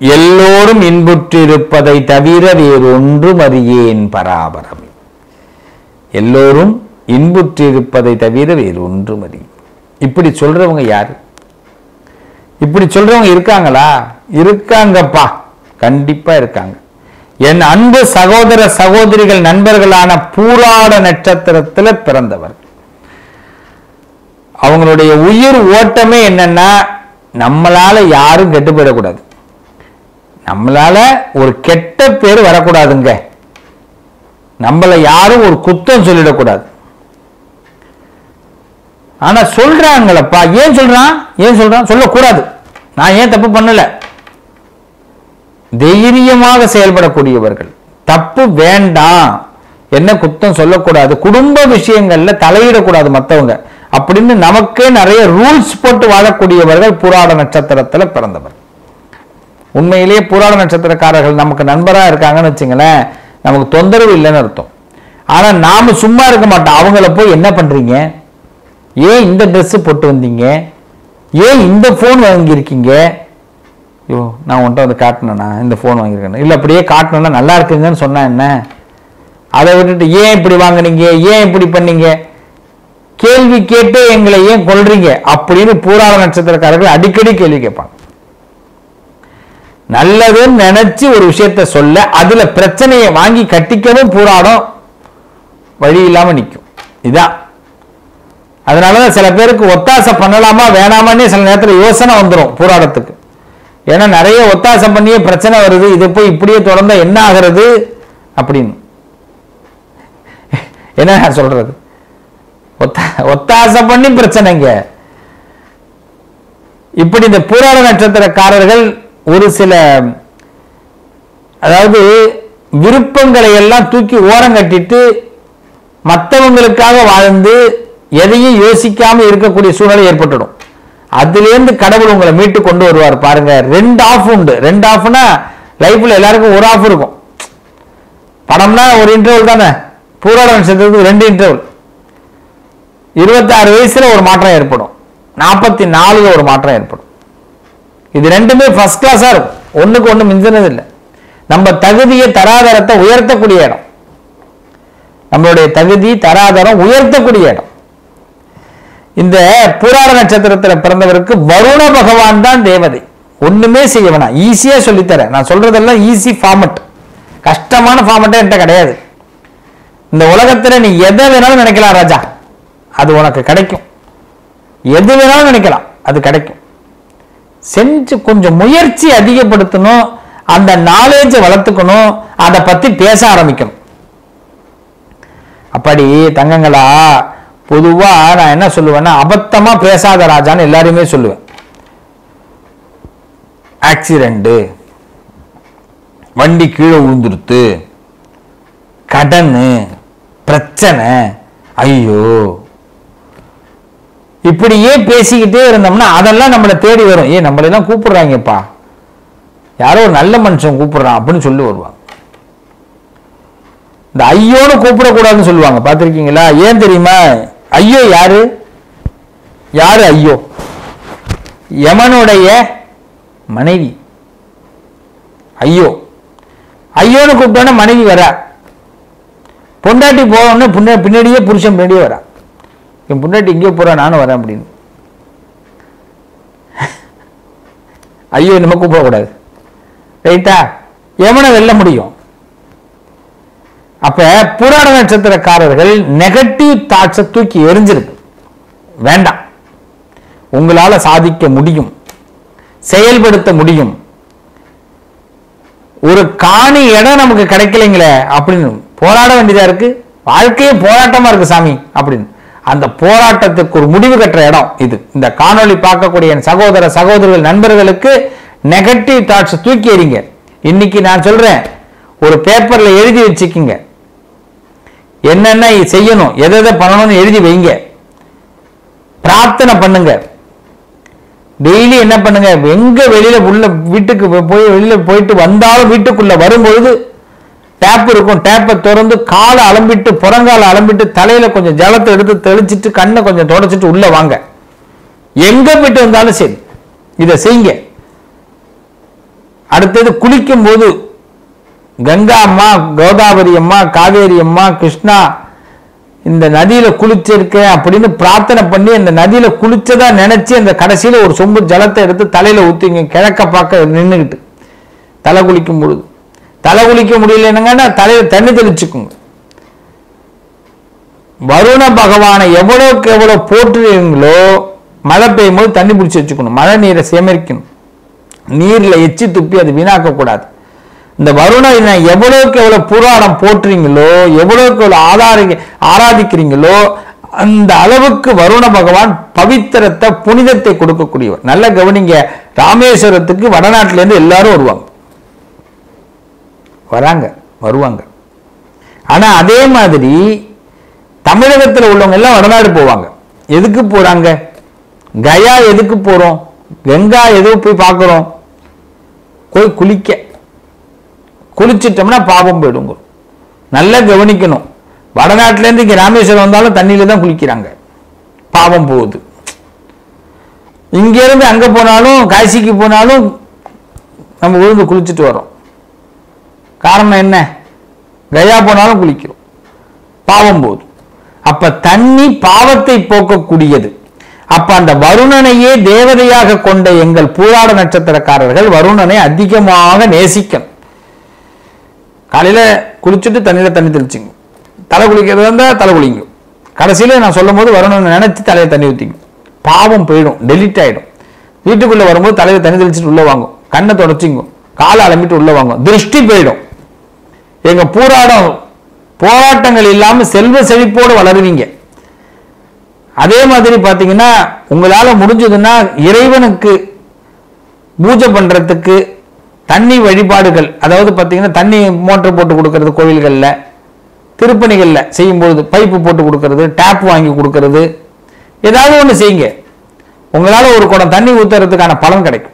எல்லோரும் இன்புற்றிருப்பதை தவிர வேறொன்றும் அறியேன் பராபரமே எல்லோரும் இன்புற்றிருப்பதை தவிர வேறு ஒன்றும் அறியேன் இப்படி சொல்றவங்க யாரு இப்படி சொல்றவங்க இருக்காங்களா இருக்காங்கப்பா கண்டிப்பா இருக்காங்க என் அன்பு சகோதர சகோதரிகள் நண்பர்களான பூராட நட்சத்திரத்துல பிறந்தவர் அவங்களுடைய உயிர் ஓட்டமே என்னன்னா நம்மளால யாரும் கெட்டு போயிடக்கூடாது நம்மளால ஒரு கெட்ட பேர் வரக்கூடாதுங்க நம்மள யாரும் ஒரு குத்தம் சொல்லிடக்கூடாது ஆனா சொல்றாங்களப்பா ஏன் சொல்றான் ஏன் சொல்றான் சொல்லக்கூடாது நான் ஏன் தப்பு பண்ணல தைரியமாக செயல்படக்கூடியவர்கள் தப்பு வேண்டாம் என்ன குத்தம் சொல்லக்கூடாது குடும்ப விஷயங்கள்ல தலையிடக்கூடாது மத்தவங்க அப்படின்னு நமக்கே நிறைய ரூல்ஸ் போட்டு வாழக்கூடியவர்கள் புராட நட்சத்திரத்துல பிறந்தவர் உண்மையிலேயே புராட நட்சத்திரக்காரர்கள் நமக்கு நண்பரா இருக்காங்கன்னு வச்சுங்களேன் நமக்கு தொந்தரவு இல்லைன்னு அர்த்தம் ஆனா நாம சும்மா இருக்க மாட்டோம் அவங்கள போய் என்ன பண்றீங்க ஏன் இந்த Dress போட்டு வந்தீங்க ஏன் இந்த ஃபோன் வாங்கியிருக்கீங்க ஐயோ நான் உன்ட்ட வந்து காட்டினேண்ணா இந்த ஃபோன் வாங்கியிருக்கேன் இல்லை அப்படியே காட்டினேன்னா நல்லா இருக்குங்கன்னு சொன்னா என்ன அதை விட்டுட்டு ஏன் இப்படி வாங்குனீங்க ஏன் இப்படி பண்ணீங்க கேள்வி கேட்டு எங்களை ஏன் கொல்றீங்க அப்படின்னு பூராட நட்சத்திரக்காரர்கள் அடிக்கடி கேள்வி கேட்பாங்க நல்லதுன்னு நினைச்சு ஒரு விஷயத்த சொல்ல அதுல பிரச்சனையை வாங்கி கட்டிக்கவும் பூராடம் வழி இல்லாம நிற்கும் இதான் அதனாலதான் சில பேருக்கு ஒத்தாசை பண்ணலாமா வேணாமான்னே சில நேரத்தில் யோசனை வந்துடும் போராட்டத்துக்கு ஏன்னா நிறைய ஒத்தாசை பண்ணியே பிரச்சனை வருது இதை போய் இப்படியே தொடர்ந்தா என்ன ஆகிறது அப்படின்னு என்ன நான் சொல்றது ஒத்தா ஒத்தாசை பண்ணி பிரச்சனைங்க இப்படி இந்த பூராட நட்சத்திரக்காரர்கள் ஒரு சில அதாவது விருப்பங்களை எல்லாம் தூக்கி ஓரம் கட்டிட்டு மற்றவங்களுக்காக வாழ்ந்து எதையும் யோசிக்காம இருக்கக்கூடிய சூழ்நிலை ஏற்பட்டுடும் அதுலேருந்து கடவுள் உங்களை மீட்டு கொண்டு வருவார் பாருங்க ரெண்டு ஆஃப் உண்டு ரெண்டு ஆஃப்னா லைஃப்ல எல்லாருக்கும் ஒரு ஆஃப் இருக்கும் படம்னா ஒரு இன்டர்வல் தானே பூராட நட்சத்திரத்துக்கு ரெண்டு இன்டர்வல் இருபத்தாறு வயசுல ஒரு மாற்றம் ஏற்படும் நாற்பத்தி நாலுல ஒரு மாற்றம் ஏற்படும் இது ரெண்டுமே ஃபர்ஸ்ட் கிளாஸா இருக்கும் ஒண்ணுக்கு ஒண்ணு மிஞ்சினது இல்லை நம்ம தகுதியை தராதரத்தை உயர்த்தக்கூடிய இடம் நம்மளுடைய தகுதி தராதரம் உயர்த்தக்கூடிய இடம் இந்த புராண நட்சத்திரத்துல பிறந்தவருக்கு வருண பகவான் தான் தேவதை ஒண்ணுமே செய்ய வேணாம் ஈஸியா சொல்லித்தரேன் நான் சொல்றதெல்லாம் ஈஸி ஃபார்மட் கஷ்டமான ஃபார்மட்டே என்கிட்ட கிடையாது இந்த உலகத்துல நீ எதை வேணாலும் நினைக்கலாம் ராஜா அது உனக்கு கிடைக்கும் எது வேணாலும் நினைக்கலாம் அது கிடைக்கும் செஞ்சு கொஞ்சம் முயற்சி அதிகப்படுத்தணும் அந்த நாலேஜை வளர்த்துக்கணும் அதை பத்தி பேச ஆரம்பிக்கணும் அப்படி தங்கங்களா பொதுவா நான் என்ன சொல்லுவேன்னா அபத்தமா பேசாத ராஜான்னு எல்லாரையுமே சொல்லுவேன் ஆக்சிடென்ட் வண்டி கீழே விழுந்துருத்து கடன் பிரச்சனை ஐயோ இப்படியே பேசிக்கிட்டே இருந்தோம்னா அதெல்லாம் நம்மளை தேடி வரும் ஏன் நம்மளெல்லாம் கூப்பிடுறாங்கப்பா யாரோ ஒரு நல்ல மனுஷன் கூப்பிடுறான் அப்படின்னு சொல்லி வருவாங்க இந்த ஐயோன்னு கூப்பிடக்கூடாதுன்னு சொல்லுவாங்க பார்த்துருக்கீங்களா ஏன் தெரியுமா ஐயோ யாரு யாரு ஐயோ யமனுடைய மனைவி ஐயோ ஐயோன்னு கூப்பிட்டோன்னே மனைவி வரா பொண்டாட்டி போகணும்னு பின்ன பின்னாடியே புருஷன் பின்னாடியே வரா என் பொண்டாட்டி இங்கே போறா நானும் வரேன் அப்படின்னு ஐயோ நம்ம கூப்பிடக்கூடாது ரைட்டா எவனை வெல்ல முடியும் அப்ப புராண நட்சத்திரக்காரர்கள் நெகட்டிவ் தாட்ஸை தூக்கி எரிஞ்சிருக்கு வேண்டாம் உங்களால சாதிக்க முடியும் செயல்படுத்த முடியும் ஒரு காணி இடம் நமக்கு கிடைக்கலைங்களே அப்படின்னு போராட வேண்டியதா இருக்கு வாழ்க்கையே போராட்டமா இருக்கு சாமி அப்படின்னு அந்த போராட்டத்துக்கு ஒரு முடிவு கட்டுற இடம் இது இந்த காணொளி பார்க்கக்கூடிய என் சகோதர சகோதரிகள் நண்பர்களுக்கு நெகட்டிவ் தாட்ஸ் தூக்கி எறிங்க இன்னைக்கு நான் சொல்றேன் ஒரு பேப்பர்ல எழுதி வச்சுக்கிங்க என்னென்ன செய்யணும் எதை எதை பண்ணணும்னு எழுதி வைங்க பிரார்த்தனை பண்ணுங்க டெய்லி என்ன பண்ணுங்க எங்க வெளியில உள்ள வீட்டுக்கு போய் வெளியில போயிட்டு வந்தாலும் வீட்டுக்குள்ள வரும்பொழுது டேப் இருக்கும் டேப்பை திறந்து காலை அலம்பிட்டு புறங்கால அலம்பிட்டு தலையில கொஞ்சம் ஜலத்தை எடுத்து தெளிச்சிட்டு கண்ணை கொஞ்சம் தொடச்சிட்டு உள்ள வாங்க எங்க போயிட்டு வந்தாலும் சரி இதை செய்யுங்க அடுத்தது குளிக்கும் போது கங்கா அம்மா கோதாவரி அம்மா காவேரி அம்மா கிருஷ்ணா இந்த நதியில குளிச்சிருக்கேன் அப்படின்னு பிரார்த்தனை பண்ணி அந்த நதியில குளிச்சதா நினைச்சு அந்த கடைசியில ஒரு சொம்பு ஜலத்தை எடுத்து தலையில ஊத்திங்க கிழக்க பார்க்க நின்றுக்கிட்டு தலை குளிக்கும் பொழுது தலை குளிக்க முடியலனுங்கன்னா தலையில தண்ணி தெளிச்சுக்குங்க வருண பகவானை எவ்வளவுக்கு எவ்வளவு போற்றுறீங்களோ மழை பெய்யும் போது தண்ணி பிடிச்சி வச்சுக்கணும் மழை நீரை சேகரிக்கணும் நீர்ல எச்சி துப்பி அது வீணாக்க கூடாது இந்த வருணனை எவ்வளவுக்கு எவ்வளவு புராணம் போற்றுறீங்களோ எவ்வளவுக்கு எவ்வளவு ஆதாரி ஆராதிக்கிறீங்களோ அந்த அளவுக்கு வருண பகவான் பவித்திரத்தை புனிதத்தை கொடுக்கக்கூடியவர் நல்ல கவனிங்க ராமேஸ்வரத்துக்கு வடநாட்டுல இருந்து எல்லாரும் வருவாங்க வராங்க வருவாங்க ஆனா அதே மாதிரி தமிழகத்துல உள்ளவங்க எல்லாம் வடநாடு போவாங்க எதுக்கு போறாங்க கயா எதுக்கு போறோம் கங்கா எதுக்கு போய் பார்க்கிறோம் போய் குளிக்க குளிச்சிட்டோம்னா பாவம் போயிடுங்க நல்லா கவனிக்கணும் வடநாட்டுல இருந்து இங்க ராமேஸ்வரம் வந்தாலும் தண்ணியில தான் குளிக்கிறாங்க பாவம் போகுது இங்க இருந்து அங்க போனாலும் காசிக்கு போனாலும் நம்ம விழுந்து குளிச்சுட்டு வரோம் காரணம் என்ன கயா போனாலும் குளிக்கிறோம் பாவம் போகுது அப்ப தண்ணி பாவத்தை போக்கக்கூடியது அப்ப அந்த வருணனையே தேவதையாக கொண்ட எங்கள் பூராட நட்சத்திரக்காரர்கள் வருணனை அதிகமாக நேசிக்கணும் காலையில குளிச்சுட்டு தண்ணியில தண்ணி தெளிச்சுங்க தலை குளிக்கிறது இருந்தா தலை குளிங்க கடைசியில நான் சொல்லும் போது வருணனை நினைச்சு தலையை தண்ணி ஊத்திங்க பாவம் போயிடும் டெலிட் ஆயிடும் வீட்டுக்குள்ள வரும்போது தலையில தண்ணி தெளிச்சுட்டு உள்ள வாங்கும் கண்ணை தொடச்சிங்க காலை அலம்பிட்டு உள்ள வாங்கும் திருஷ்டி போயிடும் எங்க பூராடம் போராட்டங்கள் இல்லாம செல்வ செழிப்போடு வளருவீங்க அதே மாதிரி பாத்தீங்கன்னா உங்களால முடிஞ்சதுன்னா இறைவனுக்கு பூஜை பண்றதுக்கு தண்ணி வழிபாடுகள் அதாவது பாத்தீங்கன்னா தண்ணி மோட்டர் போட்டு கொடுக்கறது கோவில்கள்ல திருப்பணிகள்ல செய்யும்பொழுது பைப்பு போட்டு கொடுக்கறது டேப் வாங்கி கொடுக்கறது ஏதாவது ஒண்ணு செய்யுங்க உங்களால ஒரு குடம் தண்ணி ஊத்துறதுக்கான பலன் கிடைக்கும்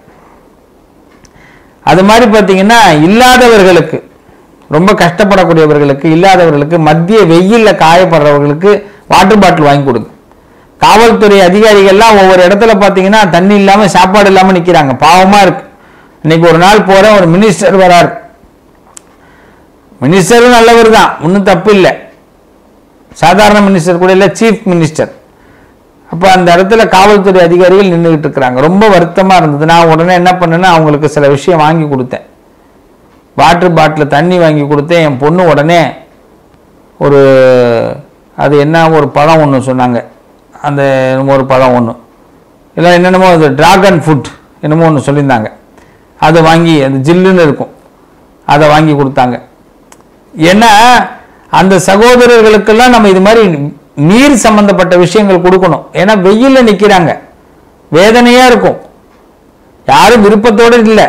அது மாதிரி பார்த்தீங்கன்னா இல்லாதவர்களுக்கு ரொம்ப கஷ்டப்படக்கூடியவர்களுக்கு இல்லாதவர்களுக்கு மத்திய வெயில்ல காயப்படுறவர்களுக்கு வாட்டர் பாட்டில் வாங்கி கொடுங்க காவல்துறை அதிகாரிகள்லாம் ஒவ்வொரு இடத்துல பார்த்தீங்கன்னா தண்ணி இல்லாம சாப்பாடு இல்லாம நிக்கிறாங்க பாவமா இருக்கு இன்னைக்கு ஒரு நாள் போறேன் ஒரு மினிஸ்டர் வரார் மினிஸ்டரும் நல்லவர் தான் ஒன்றும் தப்பு இல்லை சாதாரண மினிஸ்டர் கூட இல்லை சீஃப் மினிஸ்டர் அப்போ அந்த இடத்துல காவல்துறை அதிகாரிகள் நின்றுகிட்டு இருக்கிறாங்க ரொம்ப வருத்தமாக இருந்தது நான் உடனே என்ன பண்ணேன்னா அவங்களுக்கு சில விஷயம் வாங்கி கொடுத்தேன் வாட்டர் பாட்டில் தண்ணி வாங்கி கொடுத்தேன் என் பொண்ணு உடனே ஒரு அது என்ன ஒரு பழம் ஒன்று சொன்னாங்க அந்த என்னமோ ஒரு பழம் ஒன்று இல்லை என்னென்னமோ அது டிராகன் ஃபுட் என்னமோ ஒன்று சொல்லியிருந்தாங்க அதை வாங்கி அது ஜில்லுன்னு இருக்கும் அதை வாங்கி கொடுத்தாங்க ஏன்னா அந்த சகோதரர்களுக்கெல்லாம் நம்ம இது மாதிரி நீர் சம்பந்தப்பட்ட விஷயங்கள் கொடுக்கணும் ஏன்னா வெயில்ல நிக்கிறாங்க வேதனையா இருக்கும் யாரும் விருப்பத்தோட இல்லை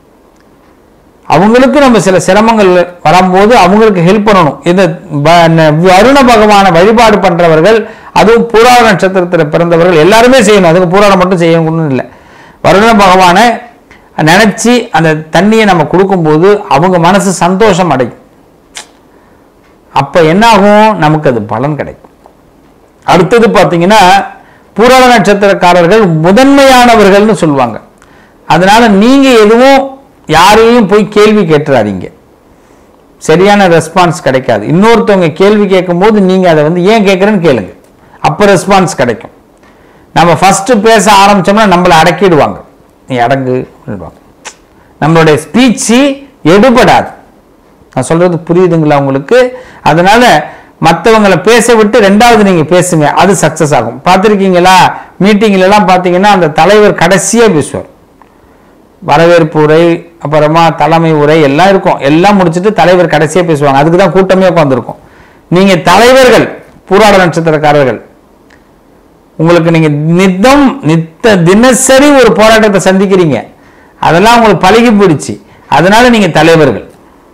அவங்களுக்கு நம்ம சில சிரமங்கள் வரும்போது அவங்களுக்கு ஹெல்ப் பண்ணணும் இந்த ப- ந- வருண பகவானை வழிபாடு பண்றவர்கள் அதுவும் பூராட நட்சத்திரத்தில் பிறந்தவர்கள் எல்லாருமே செய்யணும் அதுக்கு பூராடம் மட்டும் செய்யணும்னு இல்லை வருண பகவானை நினைச்சு அந்த தண்ணியை நம்ம கொடுக்கும்போது அவங்க மனசு சந்தோஷம் அடையும் அப்ப என்ன ஆகும் நமக்கு அது பலன் கிடைக்கும் அடுத்தது பார்த்தீங்கன்னா பூராட நட்சத்திரக்காரர்கள் முதன்மையானவர்கள்னு சொல்லுவாங்க அதனால நீங்க எதுவும் யாரையும் போய் கேள்வி கேட்டுறாதீங்க சரியான ரெஸ்பான்ஸ் கிடைக்காது இன்னொருத்தவங்க கேள்வி கேட்கும்போது நீங்க அதை வந்து ஏன் கேட்குறேன்னு கேளுங்க அப்போ ரெஸ்பான்ஸ் கிடைக்கும் நம்ம ஃபர்ஸ்ட் பேச ஆரம்பிச்சோம்னா நம்மளை அடக்கிடுவாங்க நீ அடங்கு அப்படின்னுவாங்க நம்மளுடைய ஸ்பீச்சு எடுபடாது நான் சொல்றது புரியுதுங்களா உங்களுக்கு அதனால மற்றவங்களை பேச விட்டு ரெண்டாவது நீங்க பேசுங்க அது சக்சஸ் ஆகும் பார்த்துருக்கீங்களா மீட்டிங்ல எல்லாம் பார்த்தீங்கன்னா அந்த தலைவர் கடைசியா பேசுவார் வரவேற்பு உரை அப்புறமா தலைமை உரை எல்லாம் இருக்கும் எல்லாம் முடிச்சுட்டு தலைவர் கடைசியா பேசுவாங்க அதுக்கு தான் கூட்டமே உட்காந்துருக்கும் நீங்க தலைவர்கள் பூராட நட்சத்திரக்காரர்கள் உங்களுக்கு நீங்க நித்தம் நித்த தினசரி ஒரு போராட்டத்தை சந்திக்கிறீங்க அதெல்லாம் உங்களுக்கு பழகி போயிடுச்சு அதனால நீங்க தலைவர்கள்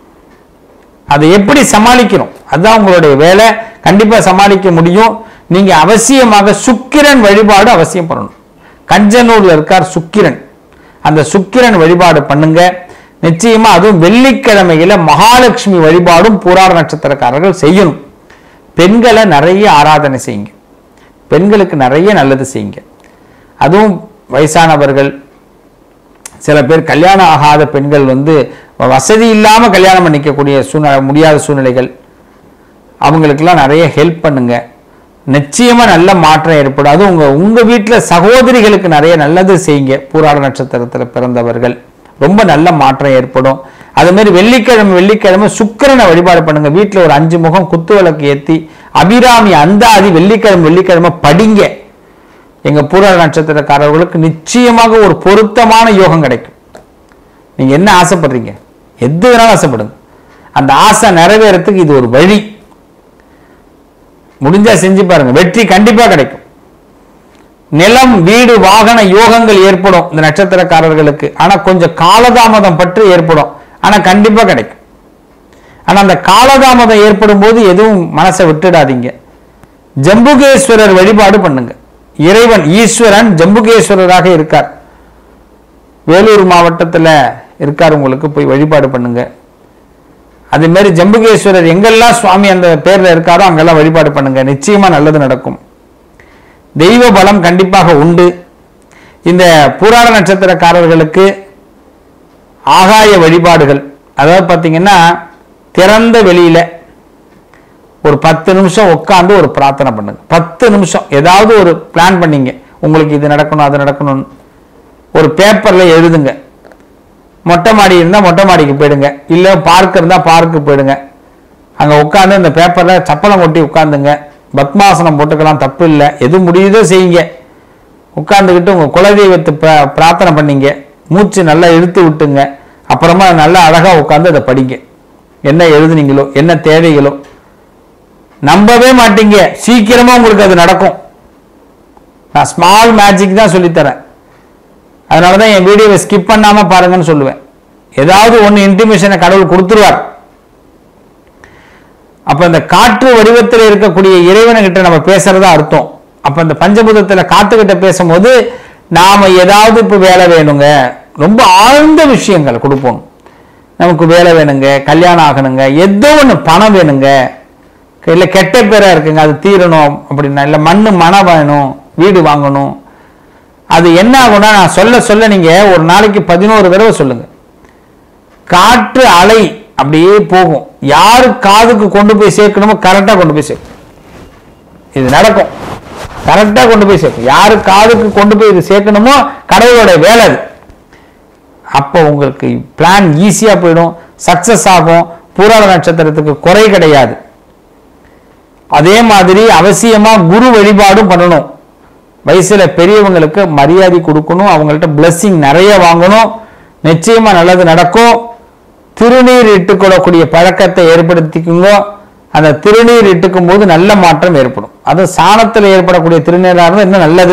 அதை எப்படி சமாளிக்கணும் அதுதான் உங்களுடைய வேலை கண்டிப்பா சமாளிக்க முடியும் நீங்க அவசியமாக சுக்கிரன் வழிபாடு அவசியம் பண்ணணும் கஞ்சனூர்ல இருக்கார் சுக்கிரன் அந்த சுக்கிரன் வழிபாடு பண்ணுங்க நிச்சயமா அதுவும் வெள்ளிக்கிழமையில மகாலட்சுமி வழிபாடும் பூராட நட்சத்திரக்காரர்கள் செய்யணும் பெண்களை நிறைய ஆராதனை செய்யுங்க பெண்களுக்கு நிறைய நல்லது செய்யுங்க அதுவும் வயசானவர்கள் சில பேர் கல்யாணம் ஆகாத பெண்கள் வந்து வசதி இல்லாமல் கல்யாணம் பண்ணிக்கக்கூடிய சூழ்நிலை முடியாத சூழ்நிலைகள் அவங்களுக்கெல்லாம் நிறைய ஹெல்ப் பண்ணுங்க நிச்சயமா நல்ல மாற்றம் ஏற்படும் அதுவும் உங்க உங்க வீட்டில் சகோதரிகளுக்கு நிறைய நல்லது செய்யுங்க பூராட நட்சத்திரத்தில் பிறந்தவர்கள் ரொம்ப நல்ல மாற்றம் ஏற்படும் அது மாதிரி வெள்ளிக்கிழமை வெள்ளிக்கிழமை சுக்கிரனை வழிபாடு பண்ணுங்க வீட்டில் ஒரு அஞ்சு முகம் குத்து விளக்கு ஏற்றி அபிராமி அந்தாதி வெள்ளிக்கிழமை வெள்ளிக்கிழமை படிங்க எங்க பூராட நட்சத்திரக்காரர்களுக்கு நிச்சயமாக ஒரு பொருத்தமான யோகம் கிடைக்கும் நீங்க என்ன ஆசைப்படுறீங்க எது வேணாலும் ஆசைப்படுங்க அந்த ஆசை நிறைவேறத்துக்கு இது ஒரு வழி முடிஞ்சா செஞ்சு பாருங்க வெற்றி கண்டிப்பா கிடைக்கும் நிலம் வீடு வாகன யோகங்கள் ஏற்படும் இந்த நட்சத்திரக்காரர்களுக்கு ஆனா கொஞ்சம் காலதாமதம் பற்றி ஏற்படும் ஆனா கண்டிப்பா கிடைக்கும் ஆனா அந்த காலதாமதம் ஏற்படும் போது எதுவும் மனசை விட்டுடாதீங்க ஜம்புகேஸ்வரர் வழிபாடு பண்ணுங்க இறைவன் ஈஸ்வரன் ஜம்புகேஸ்வரராக இருக்கார் வேலூர் மாவட்டத்தில் இருக்கார் உங்களுக்கு போய் வழிபாடு பண்ணுங்க அதே மாதிரி ஜம்புகேஸ்வரர் எங்கெல்லாம் சுவாமி அந்த பேர்ல இருக்காரோ அங்கெல்லாம் வழிபாடு பண்ணுங்க நிச்சயமா நல்லது நடக்கும் தெய்வ பலம் கண்டிப்பாக உண்டு இந்த புராண நட்சத்திரக்காரர்களுக்கு ஆகாய வழிபாடுகள் அதாவது பார்த்தீங்கன்னா திறந்த வெளியில ஒரு பத்து நிமிஷம் உட்காந்து ஒரு பிரார்த்தனை பண்ணுங்க பத்து நிமிஷம் ஏதாவது ஒரு பிளான் பண்ணீங்க உங்களுக்கு இது நடக்கணும் அது நடக்கணும்னு ஒரு பேப்பர்ல எழுதுங்க மொட்டை மாடி இருந்தால் மொட்டை மாடிக்கு போயிடுங்க இல்லை பார்க் இருந்தால் பார்க்கு போயிடுங்க அங்கே உட்காந்து இந்த பேப்பரில் சப்பளம் கொட்டி உட்காந்துங்க பத்மாசனம் போட்டுக்கலாம் தப்பு இல்லை எது முடியுதோ செய்யுங்க உட்காந்துக்கிட்டு உங்கள் குலதெய்வத்தை பிர- பிரார்த்தனை பண்ணீங்க மூச்சு நல்லா இழுத்து விட்டுங்க அப்புறமா நல்லா அழகாக உட்காந்து அதை படிங்க என்ன எழுதுனீங்களோ என்ன தேவைகளோ நம்பவே மாட்டீங்க சீக்கிரமா உங்களுக்கு அது நடக்கும் நான் ஸ்மால் மேஜிக் தான் சொல்லித்தரேன் அதனால தான் என் வீடியோவை ஸ்கிப் பண்ணாம பாருங்கன்னு சொல்லுவேன் ஏதாவது ஒன்று இன்டிமேஷனை கடவுள் கொடுத்துருவார் அப்ப இந்த காற்று வடிவத்தில் இருக்கக்கூடிய இறைவனுக்கிட்ட நம்ம பேசுறதா அர்த்தம் அப்ப இந்த பஞ்சபூதத்துல காத்துக்கிட்ட பேசும்போது நாம ஏதாவது இப்ப வேலை வேணுங்க ரொம்ப ஆழ்ந்த விஷயங்கள் கொடுப்போம் நமக்கு வேலை வேணுங்க கல்யாணம் ஆகணுங்க ஏதோ ஒன்று பணம் வேணுங்க இல்லை கெட்ட பேரா இருக்குங்க அது தீரணும் அப்படின்னா இல்லை மண்ணு மனம் வேணும் வீடு வாங்கணும் அது என்ன ஆகும்னா நான் சொல்ல சொல்ல நீங்க ஒரு நாளைக்கு பதினோரு தடவை சொல்லுங்க காற்று அலை அப்படியே போகும் யாரு காதுக்கு கொண்டு போய் சேர்க்கணுமோ கரெக்டா கொண்டு போய் சேர்க்கும் இது நடக்கும் கரெக்டா கொண்டு போய் சேர்க்கும் யாரு காதுக்கு கொண்டு போய் இது சேர்க்கணுமோ கடவுளோட வேலை அது அப்போ உங்களுக்கு பிளான் ஈஸியா போயிடும் சக்சஸ் ஆகும் பூராட நட்சத்திரத்துக்கு குறை கிடையாது அதே மாதிரி அவசியமா குரு வழிபாடும் பண்ணணும் வயசுல பெரியவங்களுக்கு மரியாதை கொடுக்கணும் அவங்கள்ட்ட blessing நிறைய வாங்கணும் நிச்சயமா நல்லது நடக்கும் திருநீர் இட்டுக்கொள்ளக்கூடிய பழக்கத்தை ஏற்படுத்திக்குங்க அந்த திருநீர் இட்டுக்கும் போது நல்ல மாற்றம் ஏற்படும் அது சாணத்தில் ஏற்படக்கூடிய திருநீராக இருந்தால் இன்னும் நல்லது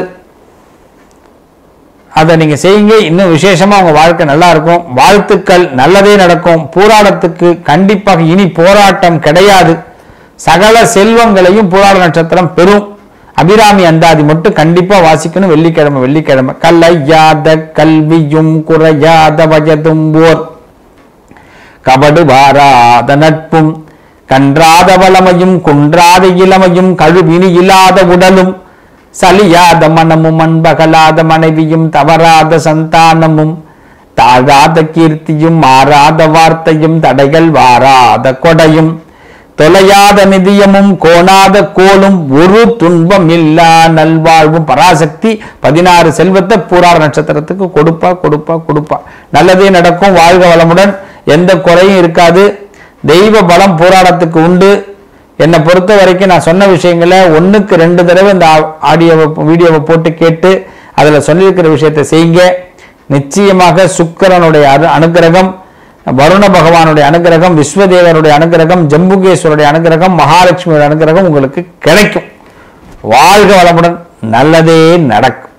அதை நீங்க செய்யுங்க இன்னும் விசேஷமா உங்க வாழ்க்கை நல்லா இருக்கும் வாழ்த்துக்கள் நல்லதே நடக்கும் போராட்டத்துக்கு கண்டிப்பாக இனி போராட்டம் கிடையாது சகல செல்வங்களையும் போராட நட்சத்திரம் பெறும் அபிராமி அந்தாதி மட்டும் கண்டிப்பா வாசிக்கணும் வெள்ளிக்கிழமை வெள்ளிக்கிழமை கல்லையாத கல்வியும் குறையாத வயதும் ஓர் கபடு வாராத நட்பும் கன்றாத வளமையும் குன்றாத இளமையும் கழுவினி இல்லாத உடலும் சலியாத மனமும் அன்பகலாத மனைவியும் தவறாத சந்தானமும் தாழாத கீர்த்தியும் மாறாத வார்த்தையும் தடைகள் வாராத கொடையும் தொலையாத நிதியமும் கோணாத கோலும் ஒரு துன்பம் இல்லா நல்வாழ்வும் பராசக்தி பதினாறு செல்வத்தை பூரார் நட்சத்திரத்துக்கு கொடுப்பா கொடுப்பா கொடுப்பா நல்லதே நடக்கும் வாழ்க வளமுடன் எந்த குறையும் இருக்காது தெய்வ பலம் போராட்டத்துக்கு உண்டு என்னை பொறுத்த வரைக்கும் நான் சொன்ன விஷயங்களை ஒண்ணுக்கு ரெண்டு தடவை இந்த ஆ- ஆடியோவை வீடியோவை போட்டு கேட்டு அதுல சொல்லியிருக்கிற விஷயத்தை செய்யுங்க நிச்சயமாக சுக்கிரனுடைய அரு அனுகிரகம் வருண பகவானுடைய அனுகிரகம் விஸ்வதேவனுடைய அனுகிரகம் ஜம்புகேஸ்வருடைய அனுகிரகம் மகாலட்சுமியோட அனுகிரகம் உங்களுக்கு கிடைக்கும் வாழ்க வளமுடன் நல்லதே நடக்கும்